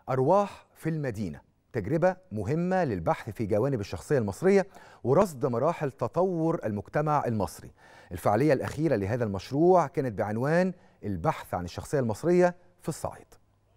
أرواح في المدينة تجربة مهمة للبحث في جوانب الشخصية المصرية ورصد مراحل تطور المجتمع المصري الفعالية الأخيرة لهذا المشروع كانت بعنوان البحث عن الشخصية المصرية في الصعيد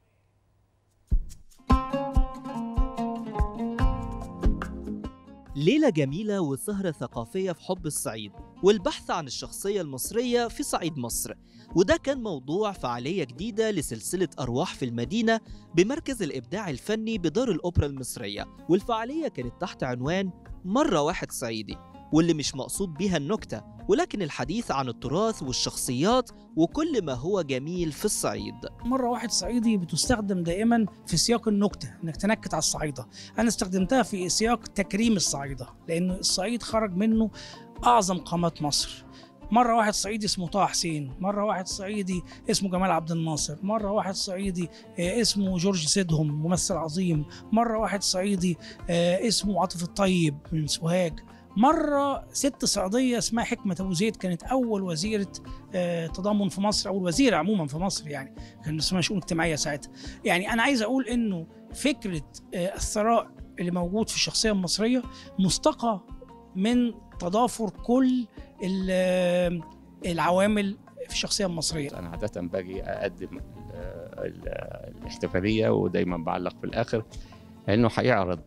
ليلة جميلة وسهرة ثقافية في حب الصعيد والبحث عن الشخصية المصرية في صعيد مصر وده كان موضوع فعالية جديدة لسلسلة أرواح في المدينة بمركز الإبداع الفني بدار الأوبرا المصرية والفعالية كانت تحت عنوان مرة واحد صعيدي واللي مش مقصود بيها النكتة ولكن الحديث عن التراث والشخصيات وكل ما هو جميل في الصعيد مرة واحد صعيدي بتستخدم دائما في سياق النكتة انك تنكت على الصعيدة انا استخدمتها في سياق تكريم الصعيدة لان الصعيد خرج منه اعظم قامات مصر مرة واحد صعيدي اسمه طه حسين مرة واحد صعيدي اسمه جمال عبد الناصر مرة واحد صعيدي آه، اسمه جورج سيدهم ممثل عظيم مرة واحد صعيدي آه، اسمه عاطف الطيب من سوهاج مرة ست صعيدية اسمها حكمة أبو زيد كانت أول وزيرة آه، تضامن في مصر أول وزيرة عموما في مصر يعني كان اسمها شؤون اجتماعية ساعتها يعني أنا عايز أقول إنه فكرة آه، الثراء اللي موجود في الشخصية المصرية مستقى من تضافر كل ال- آه، العوامل في الشخصية المصرية انا عاده باجي اقدم ال- ال- الاحتفاليه ودايما بعلق في الاخر انه هيعرض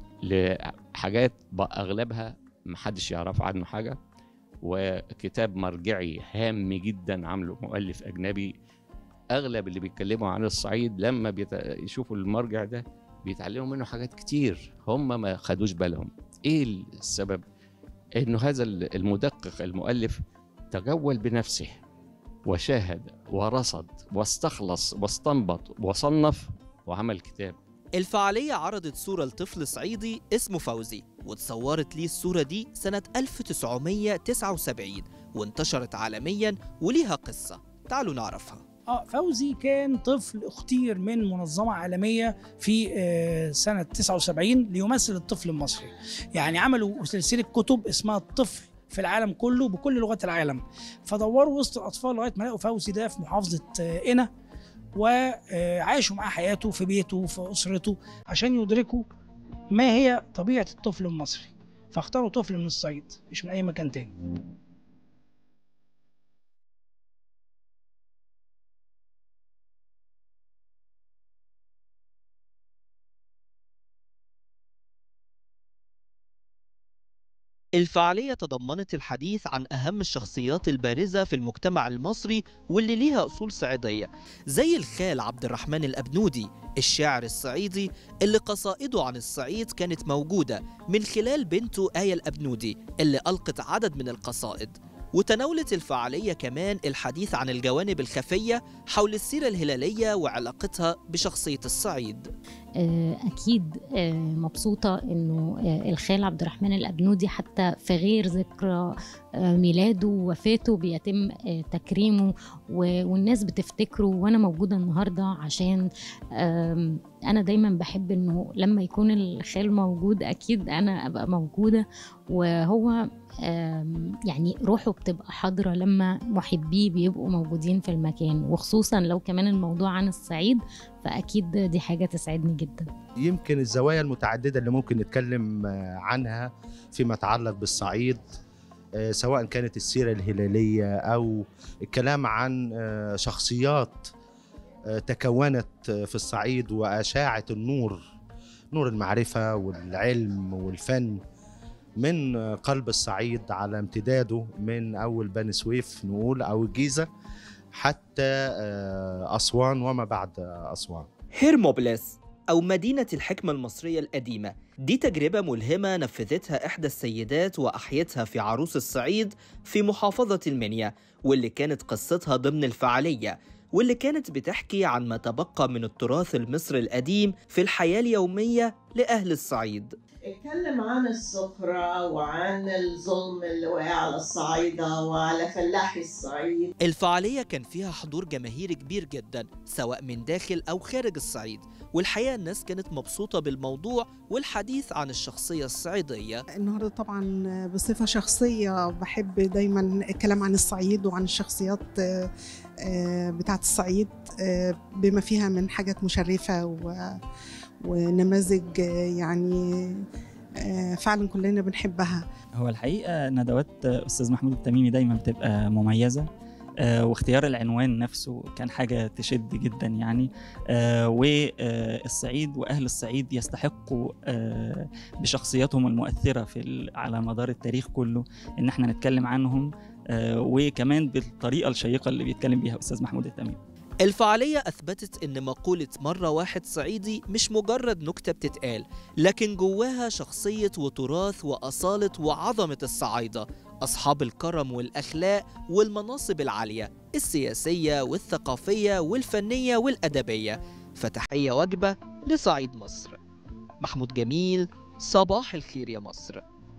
لحاجات بقى اغلبها محدش يعرف عنه حاجه وكتاب مرجعي هام جدا عامله مؤلف اجنبي اغلب اللي بيتكلموا عن الصعيد لما بيت... يشوفوا المرجع ده بيتعلموا منه حاجات كتير هم ما خدوش بالهم ايه السبب انه هذا المدقق المؤلف تجول بنفسه وشاهد ورصد واستخلص واستنبط وصنف وعمل كتاب الفعالية عرضت صورة لطفل صعيدي اسمه فوزي واتصورت ليه الصورة دي سنة 1979 وانتشرت عالميا وليها قصة تعالوا نعرفها اه فوزي كان طفل اختير من منظمه عالميه في آه، سنه 79 ليمثل الطفل المصري يعني عملوا سلسله كتب اسمها الطفل في العالم كله بكل لغات العالم فدوروا وسط الاطفال لغايه ما لقوا فوزي ده في محافظه آه، قنا وعاشوا معاه حياته في بيته في اسرته عشان يدركوا ما هي طبيعه الطفل المصري فاختاروا طفل من الصعيد مش من اي مكان تاني الفعالية تضمنت الحديث عن أهم الشخصيات البارزة في المجتمع المصري واللي ليها أصول صعيدية زي الخال عبد الرحمن الأبنودي الشاعر الصعيدي اللي قصائده عن الصعيد كانت موجودة من خلال بنته آية الأبنودي اللي ألقت عدد من القصائد وتناولت الفعالية كمان الحديث عن الجوانب الخفية حول السيرة الهلالية وعلاقتها بشخصية الصعيد آه، أكيد آه، مبسوطة إنه آه، الخال عبد الرحمن الأبنودي حتى في غير ذكرى آه، ميلاده ووفاته بيتم آه، تكريمه و- والناس بتفتكره وأنا موجودة النهاردة عشان آم، أنا دايما بحب إنه لما يكون الخال موجود أكيد أنا أبقى موجودة وهو آم، يعني روحه بتبقى حاضرة لما محبيه بيبقوا موجودين في المكان وخصوصا لو كمان الموضوع عن الصعيد فأكيد دي حاجة تسعدني جدا يمكن الزوايا المتعددة اللي ممكن نتكلم آه، عنها فيما يتعلق بالصعيد آه، سواء كانت السيرة الهلالية أو الكلام عن آه، شخصيات آه، تكونت آه، في الصعيد وأشاعت النور نور المعرفة والعلم والفن من آه، قلب الصعيد على امتداده من أول بني سويف نقول أو الجيزة حتى آه، أسوان وما بعد آه، أسوان هيرموبلس أو مدينة الحكمة المصرية القديمة دي تجربة ملهمة نفذتها إحدى السيدات وأحيتها في عروس الصعيد في محافظة المنيا واللي كانت قصتها ضمن الفعالية واللي كانت بتحكي عن ما تبقى من التراث المصري القديم في الحياة اليومية لأهل الصعيد بنتكلم عن السخرة وعن الظلم اللي واقع على الصعايدة وعلى فلاحي الصعيد الفعالية كان فيها حضور جماهيري كبير جدا سواء من داخل أو خارج الصعيد والحقيقة الناس كانت مبسوطة بالموضوع والحديث عن الشخصية الصعيدية النهارده طبعا بصفه شخصيه بحب دايما الكلام عن الصعيد وعن الشخصيات آه، آه، بتاعه الصعيد آه، بما فيها من حاجات مشرفه و- ونماذج آه، يعني آه، فعلا كلنا بنحبها هو الحقيقة ندوات أستاذ محمود التميمي دايما بتبقى مميزة آه، واختيار العنوان نفسه كان حاجة تشد جدا يعني آه، والصعيد وأهل الصعيد يستحقوا آه، بشخصياتهم المؤثرة في ال- على مدار التاريخ كله إن احنا نتكلم عنهم آه، وكمان بالطريقة الشيقة اللي بيتكلم بيها أستاذ محمود التميمي الفعالية أثبتت إن مقولة مرة واحد صعيدي مش مجرد نكتة بتتقال لكن جواها شخصية وتراث وأصالة وعظمة الصعايدة أصحاب الكرم والأخلاق والمناصب العالية السياسية والثقافية والفنية والأدبية فتحية وجبة لصعيد مصر محمود جميل صباح الخير يا مصر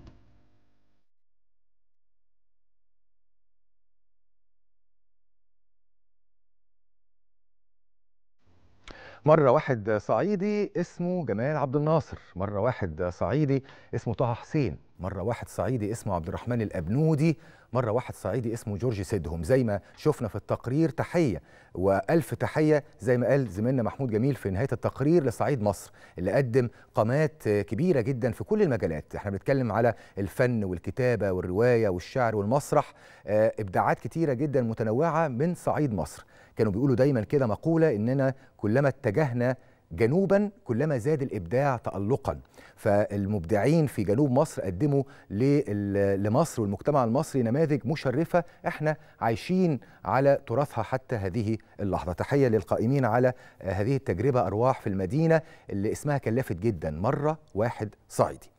مرة واحد صعيدي اسمه جمال عبد الناصر مرة واحد صعيدي اسمه طه حسين مرة واحد صعيدي اسمه عبد الرحمن الأبنودي مرة واحد صعيدي اسمه جورج سيدهم زي ما شفنا في التقرير تحية وألف تحية زي ما قال زميلنا محمود جميل في نهاية التقرير لصعيد مصر اللي قدم قامات كبيرة جدا في كل المجالات احنا بنتكلم على الفن والكتابة والرواية والشعر والمسرح آه، إبداعات كتيرة جدا متنوعة من صعيد مصر كانوا بيقولوا دايما كده مقولة إننا كلما اتجهنا جنوبا كلما زاد الابداع تالقا فالمبدعين في جنوب مصر قدموا لل- لمصر والمجتمع المصري نماذج مشرفه احنا عايشين على تراثها حتى هذه اللحظه تحيه للقائمين على آه، هذه التجربه ارواح في المدينه اللي اسمها كلفت جدا مره واحد صعيدي